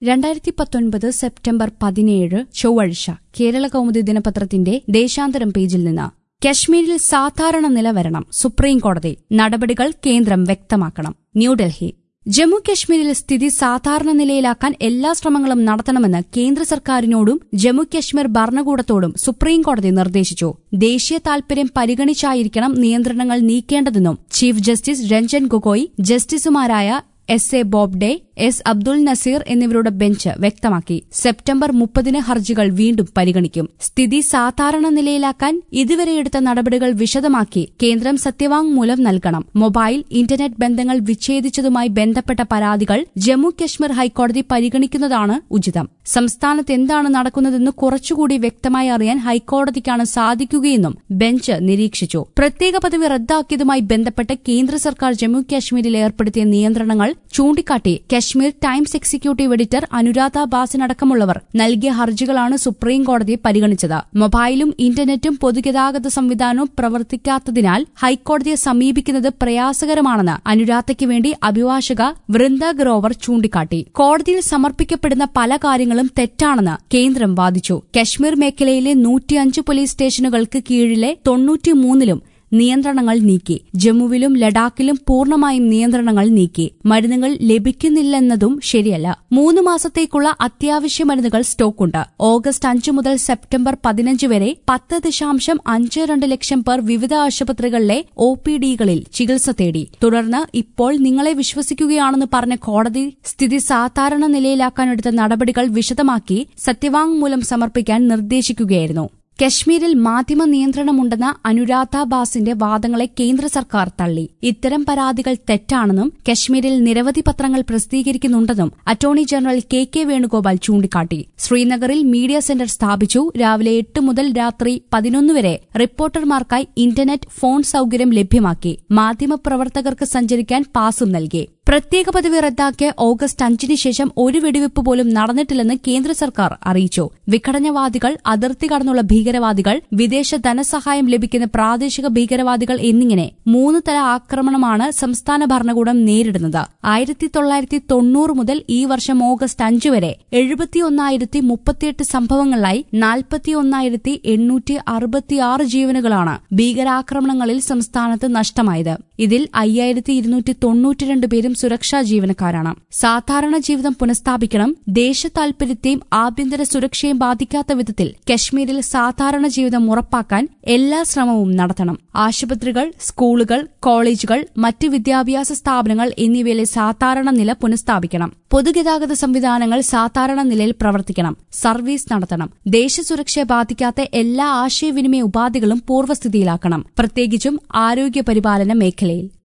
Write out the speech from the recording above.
രണ്ടായിരത്തി പത്തൊൻപത് സെപ്റ്റംബർ പതിനേഴ് ചൊവ്വാഴ്ച കേരള കൗമുദി ദിനപത്രത്തിന്റെ ദേശാന്തരം പേജിൽ നിന്ന് കശ്മീരിൽ സാധാരണ നില വരണം സുപ്രീം കോടതി നടപടികൾ കേന്ദ്രം വ്യക്തമാക്കണം ന്യൂഡൽഹി ജമ്മു കശ്മീരിൽ സ്ഥിതി സാധാരണ നിലയിലാക്കാൻ എല്ലാ ശ്രമങ്ങളും നടത്തണമെന്ന് കേന്ദ്ര സർക്കാരിനോടും ജമ്മു കശ്മീർ ഭരണകൂടത്തോടും സുപ്രീം കോടതി നിർദ്ദേശിച്ചു ദേശീയ താൽപര്യം പരിഗണിച്ചായിരിക്കണം നിയന്ത്രണങ്ങൾ നീക്കേണ്ടതെന്നും ചീഫ് ജസ്റ്റിസ് രഞ്ജൻ ഗൊഗോയ് ജസ്റ്റിസുമാരായ S A Bobde S Abdul Nazeer എന്നിവരുടെ ബെഞ്ച് വ്യക്തമാക്കി സെപ്റ്റംബർ മുപ്പതിന് ഹർജികൾ വീണ്ടും പരിഗണിക്കും സ്ഥിതി സാധാരണ നിലയിലാക്കാൻ ഇതുവരെയെടുത്ത നടപടികൾ വിശദമാക്കി കേന്ദ്രം സത്യവാങ്മൂലം നൽകണം മൊബൈൽ ഇന്റർനെറ്റ് ബന്ധങ്ങൾ വിച്ഛേദിച്ചതുമായി ബന്ധപ്പെട്ട പരാതികൾ ജമ്മു കശ്മീർ ഹൈക്കോടതി പരിഗണിക്കുന്നതാണ് ഉചിതം സംസ്ഥാനത്ത് എന്താണ് നടക്കുന്നതെന്ന് കുറച്ചുകൂടി വ്യക്തമായി അറിയാൻ ഹൈക്കോടതിക്കാണ് സാധിക്കുകയെന്നും ബെഞ്ച് നിരീക്ഷിച്ചു പ്രത്യേക പദവി റദ്ദാക്കിയതുമായി ബന്ധപ്പെട്ട് കേന്ദ്ര സർക്കാർ ജമ്മു കാശ്മീരിൽ ഏർപ്പെടുത്തിയ നിയന്ത്രണങ്ങൾ ചൂണ്ടിക്കാട്ടി Kashmir Times executive editor Anuradha ബാസിനടക്കമുള്ളവർ നൽകിയ ഹർജികളാണ് സുപ്രീം കോടതി പരിഗണിച്ചത് മൊബൈലും ഇന്റർനെറ്റും പൊതുഗതാഗത സംവിധാനവും പ്രവർത്തിക്കാത്തതിനാൽ ഹൈക്കോടതിയെ സമീപിക്കുന്നത് പ്രയാസകരമാണെന്ന് അനുരാധയ്ക്ക് വേണ്ടി അഭിഭാഷക വൃന്ദ ഗ്രോവർ ചൂണ്ടിക്കാട്ടി കോടതിയിൽ സമർപ്പിക്കപ്പെടുന്ന പല കാര്യങ്ങളും തെറ്റാണെന്ന് കേന്ദ്രം വാദിച്ചു കശ്മീർ മേഖലയിലെ നൂറ്റിയഞ്ച് പോലീസ് സ്റ്റേഷനുകൾക്ക് കീഴിലെ തൊണ്ണൂറ്റിമൂന്നിലും നിയന്ത്രണങ്ങൾ നീക്കി ജമ്മുവിലും ലഡാക്കിലും പൂർണ്ണമായും നിയന്ത്രണങ്ങൾ നീക്കി മരുന്നുകൾ ലഭിക്കുന്നില്ലെന്നതും ശരിയല്ല മൂന്ന് മാസത്തേക്കുള്ള അത്യാവശ്യ മരുന്നുകൾ സ്റ്റോക്കുണ്ട് ഓഗസ്റ്റ് അഞ്ച് മുതൽ സെപ്റ്റംബർ പതിനഞ്ച് വരെ പത്ത് ദശാംശം അഞ്ച് രണ്ട് ലക്ഷം പേർ വിവിധ ആശുപത്രികളിലെ ഒ പി ഡികളിൽ ചികിത്സ തേടി തുടർന്ന് ഇപ്പോൾ നിങ്ങളെ വിശ്വസിക്കുകയാണെന്ന് പറഞ്ഞ കോടതി സ്ഥിതി സാധാരണ നിലയിലാക്കാനെടുത്ത നടപടികൾ വിശദമാക്കി സത്യവാങ്മൂലം സമർപ്പിക്കാൻ നിർദ്ദേശിക്കുകയായിരുന്നു കശ്മീരിൽ മാധ്യമ നിയന്ത്രണമുണ്ടെന്ന അനുരാധ ബാസിന്റെ വാദങ്ങളെ കേന്ദ്ര സർക്കാർ തള്ളി ഇത്തരം പരാതികൾ തെറ്റാണെന്നും കശ്മീരിൽ നിരവധി പത്രങ്ങൾ പ്രസിദ്ധീകരിക്കുന്നുണ്ടെന്നും attorney general K K Venugopal ചൂണ്ടിക്കാട്ടി ശ്രീനഗറിൽ മീഡിയ സെന്റർ സ്ഥാപിച്ചു രാവിലെ എട്ട് മുതൽ രാത്രി പതിനൊന്ന് വരെ റിപ്പോർട്ടർമാർക്കായി ഇന്റർനെറ്റ് ഫോൺ സൌകര്യം ലഭ്യമാക്കി മാധ്യമപ്രവർത്തകർക്ക് സഞ്ചരിക്കാൻ പാസും നൽകി പ്രത്യേക പദവി റദ്ദാക്കിയ ഓഗസ്റ്റ് അഞ്ചിന് ശേഷം ഒരു വെടിവെപ്പ് പോലും നടന്നിട്ടില്ലെന്ന് കേന്ദ്ര സർക്കാർ അറിയിച്ചു വിഘടനവാദികൾ അതിർത്തി കടന്നുള്ള ഭീകരവാദികൾ വിദേശ ധനസഹായം ലഭിക്കുന്ന പ്രാദേശിക ഭീകരവാദികൾ എന്നിങ്ങനെ മൂന്ന് തല ആക്രമണമാണ് സംസ്ഥാന ഭരണകൂടം നേരിടുന്നത് ആയിരത്തി തൊള്ളായിരത്തി തൊണ്ണൂറ് മുതൽ ഈ വർഷം ഓഗസ്റ്റ് അഞ്ച് വരെ എഴുപത്തിയൊന്നായിരത്തി മുപ്പത്തിയെട്ട് സംഭവങ്ങളിലായി നാൽപ്പത്തിയൊന്നായിരത്തി എണ്ണൂറ്റി അറുപത്തിയാറ് ജീവനുകളാണ് ഭീകരാക്രമണങ്ങളിൽ സംസ്ഥാനത്ത് നഷ്ടമായത് ഇതിൽ അയ്യായിരത്തി ഇരുന്നൂറ്റി തൊണ്ണൂറ്റിരണ്ട് പേരും സുരക്ഷാ ജീവനക്കാരാണ് സാധാരണ ജീവിതം പുനഃസ്ഥാപിക്കണം ദേശ താൽപര്യത്തെയും ആഭ്യന്തര സുരക്ഷയും ബാധിക്കാത്ത വിധത്തിൽ കശ്മീരിൽ സാധാരണ ജീവിതം ഉറപ്പാക്കാൻ എല്ലാ ശ്രമവും നടത്തണം ആശുപത്രികൾ സ്കൂളുകൾ കോളേജുകൾ മറ്റ് വിദ്യാഭ്യാസ സ്ഥാപനങ്ങൾ എന്നിവയിലെ സാധാരണ നില പുനഃസ്ഥാപിക്കണം പൊതുഗതാഗത സംവിധാനങ്ങൾ സാധാരണ നിലയിൽ പ്രവർത്തിക്കണം സർവീസ് നടത്തണം ദേശസുരക്ഷയെ ബാധിക്കാത്ത എല്ലാ ആശയവിനിമയ ഉപാധികളും പൂർവ്വസ്ഥിതിയിലാക്കണം പ്രത്യേകിച്ചും ആരോഗ്യ പരിപാലന മേഖലയിൽ